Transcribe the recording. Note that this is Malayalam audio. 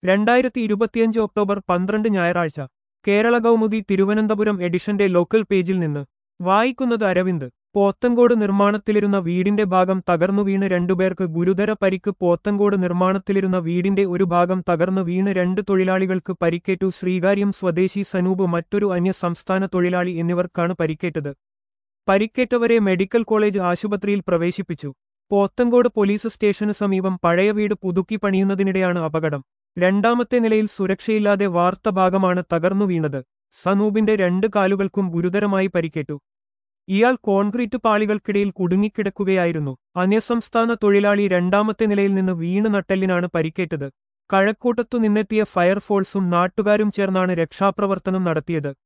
രണ്ടായിരത്തി ഇരുപത്തിയഞ്ച് ഒക്ടോബർ പന്ത്രണ്ട് ഞായറാഴ്ച കേരള കൗമുദി തിരുവനന്തപുരം എഡിഷന്റെ ലോക്കൽ പേജിൽ നിന്ന് വായിക്കുന്നത് അരവിന്ദ് പോത്തങ്കോട് നിർമ്മാണത്തിലിരുന്ന വീടിന്റെ ഭാഗം തകർന്നു വീണ് രണ്ടുപേർക്ക് ഗുരുതര പരിക്ക് പോത്തങ്കോട് നിർമ്മാണത്തിലിരുന്ന വീടിന്റെ ഒരു ഭാഗം തകർന്നു വീണ് രണ്ട് തൊഴിലാളികൾക്ക് പരിക്കേറ്റു ശ്രീകാര്യം സ്വദേശി സനൂപ് മറ്റൊരു അന്യ സംസ്ഥാന തൊഴിലാളി എന്നിവർക്കാണ് പരിക്കേറ്റത് പരിക്കേറ്റവരെ മെഡിക്കൽ കോളേജ് ആശുപത്രിയിൽ പ്രവേശിപ്പിച്ചു പോത്തങ്കോട് പോലീസ് സ്റ്റേഷന് സമീപം പഴയ വീട് പുതുക്കി പണിയുന്നതിനിടെയാണ് അപകടം രണ്ടാമത്തെ നിലയിൽ സുരക്ഷയില്ലാതെ വാർത്ത ഭാഗമാണ് തകർന്നു വീണത് സനൂപിന്റെ രണ്ട് കാലുകൾക്കും ഗുരുതരമായി പരിക്കേറ്റു ഇയാൾ കോൺക്രീറ്റ് പാളികൾക്കിടയിൽ കുടുങ്ങിക്കിടക്കുകയായിരുന്നു അന്യസംസ്ഥാന തൊഴിലാളി രണ്ടാമത്തെ നിലയിൽ നിന്ന് വീണ് നട്ടെല്ലിനാണ് പരിക്കേറ്റത് കഴക്കൂട്ടത്തു നിന്നെത്തിയ ഫയർഫോഴ്സും നാട്ടുകാരും ചേർന്നാണ് രക്ഷാപ്രവർത്തനം നടത്തിയത്